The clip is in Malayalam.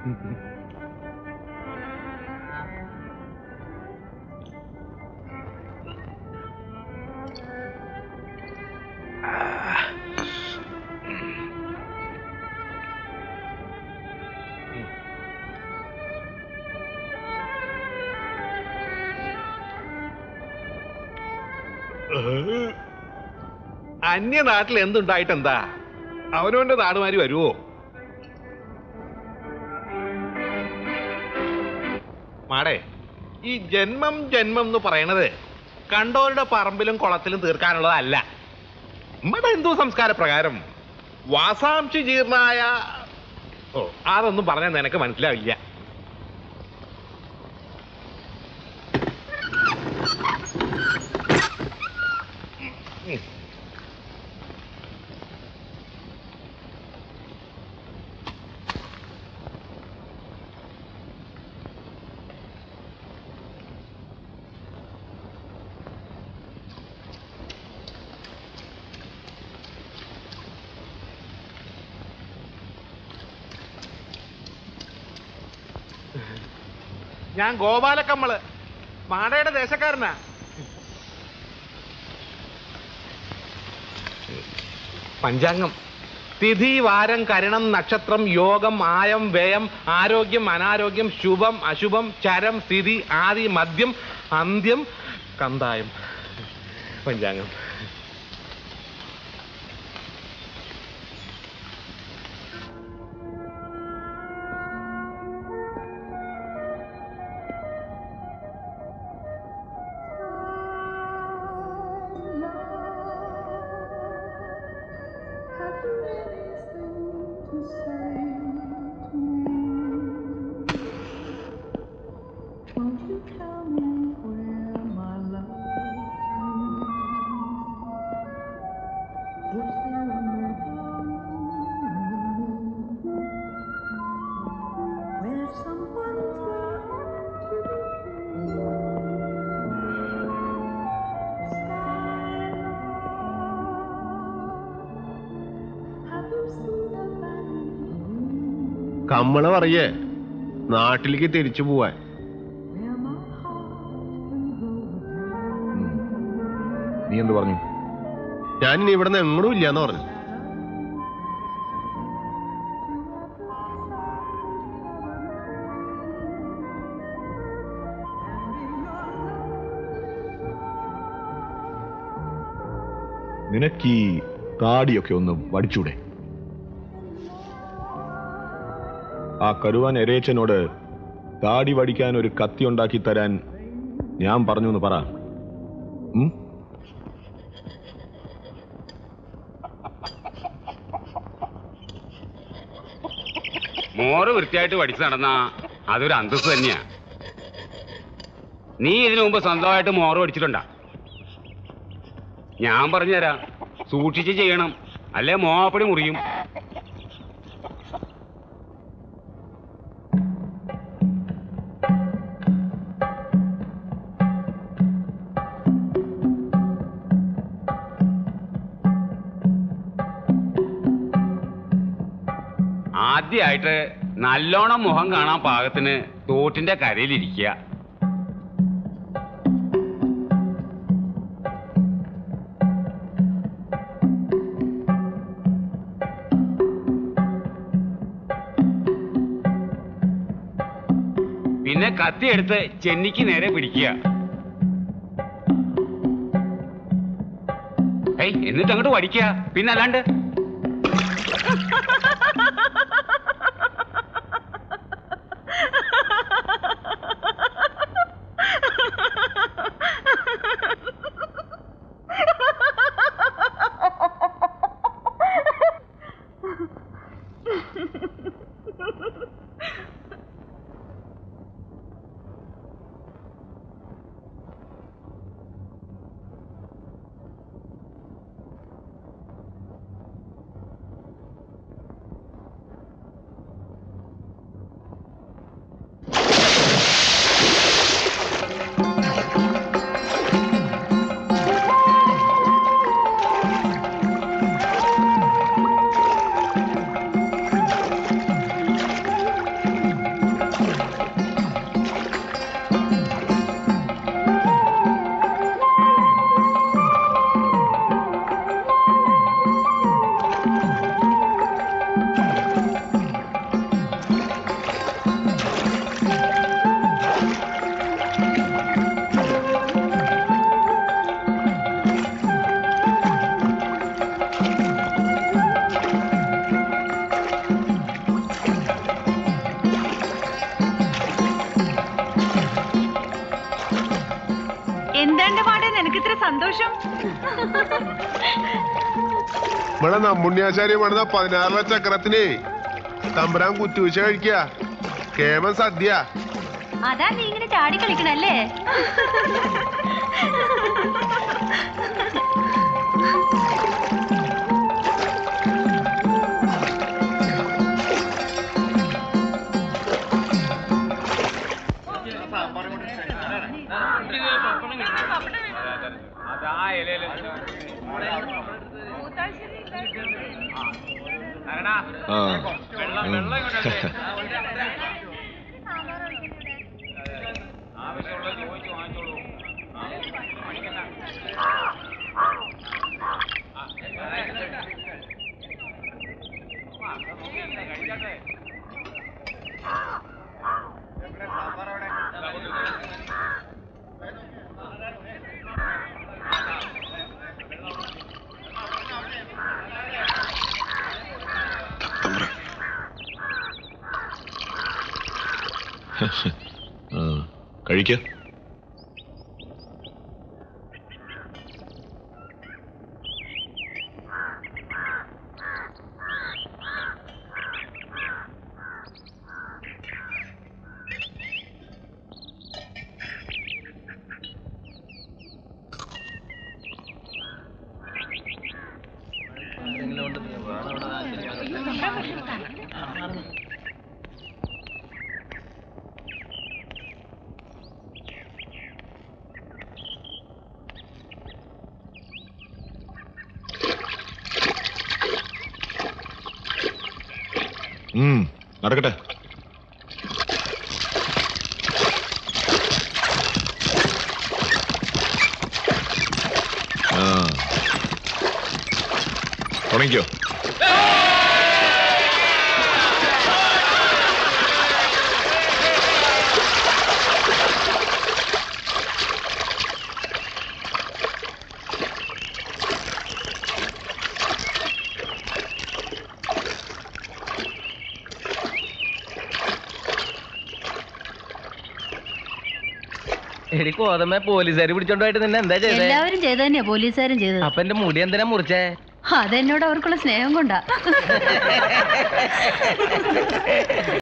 അന്യനാട്ടിൽ എന്തുണ്ടായിട്ടെന്താ അവനവന്റെ നാടുമാരി വരുവോ മാടേ ഈ ജന്മം ജന്മം എന്ന് പറയണത് കണ്ടോരുടെ പറമ്പിലും കുളത്തിലും തീർക്കാനുള്ളതല്ല നമ്മുടെ ഹിന്ദു സംസ്കാര പ്രകാരം വാസാംശി ജീർണായ ഓ അതൊന്നും പറഞ്ഞാൽ നിനക്ക് മനസ്സിലാവില്ല ഞാൻ ഗോപാലക്കമ്മള് മാടയുടെ ദേശക്കാരനാ പഞ്ചാംഗം തിഥി വാരം കരണം നക്ഷത്രം യോഗം ആയം വ്യയം ആരോഗ്യം അനാരോഗ്യം ശുഭം അശുഭം ചരം സ്ഥിതി ആദി മദ്യം അന്ത്യം കന്തായം പഞ്ചാംഗം കമ്മള പറയേ നാട്ടിലേക്ക് തിരിച്ചു പോവാൻ നീ എന്ത് പറഞ്ഞു ഞാൻ ഇനി ഇവിടുന്ന് എങ്ങോട്ടും ഇല്ലാന്ന് പറഞ്ഞു നിനക്ക് ഈ താടിയൊക്കെ ഒന്ന് വടിച്ചൂടെ ആ കരുവാൻ എരേച്ചനോട് താടി വടിക്കാൻ ഒരു കത്തി ഉണ്ടാക്കി തരാൻ ഞാൻ പറഞ്ഞു എന്ന് പറ ഉം? മോറ് വൃത്തിയായിട്ട് പഠിച്ചു നടന്നാ അതൊരു അന്തസ് തന്നെയാ നീ ഇതിനു മുമ്പ് സ്വന്തമായിട്ട് മോറ് പഠിച്ചിട്ടുണ്ടാ ഞാൻ പറഞ്ഞുതരാം സൂക്ഷിച്ച് ചെയ്യണം അല്ലേ മോപ്പടി മുറിയും ആദ്യമായിട്ട് നല്ലോണം മുഖം കാണാൻ പാകത്തിന് തോട്ടിന്റെ കരയിലിരിക്കുക പിന്നെ കത്തി എടുത്ത് ചെന്നിക്ക് നേരെ പിടിക്കുക ഏയ് എന്നിട്ട് അങ്ങോട്ട് വടിക്കുക പിന്നെ അല്ലാണ്ട് എന്റെ പാടെ നിനക്ക് ഇത്ര സന്തോഷം ഇവിടെ നമ്മുണ്ണിയാചാര്യ പണിത പതിനാറിലെ ചക്രത്തിനെ തമ്പുരാൻ കുറ്റുവീഴ്ച കഴിക്കുക കേമൻ സദ്യ അതാ നീ ഇങ്ങനെ ചാടി കളിക്കണല്ലേ ആ ഉം. ആ, കഴിക്ക ഉം, നടക്കട്ടെ ആ തുടങ്ങിക്കോ എടി കോതമ്മ പോലീസുകാർ പിടിച്ചോണ്ടായിട്ട് നിന്നെ എന്താ ചെയ്തേ എല്ലാവരും ചെയ്തു തന്നെയാ പോലീസുകാരും ചെയ്തത് അപ്പൊ എന്റെ മുടി എന്തിനാ മുറിച്ചേ അതെന്നോട് അവർക്കുള്ള സ്നേഹം കൊണ്ടാ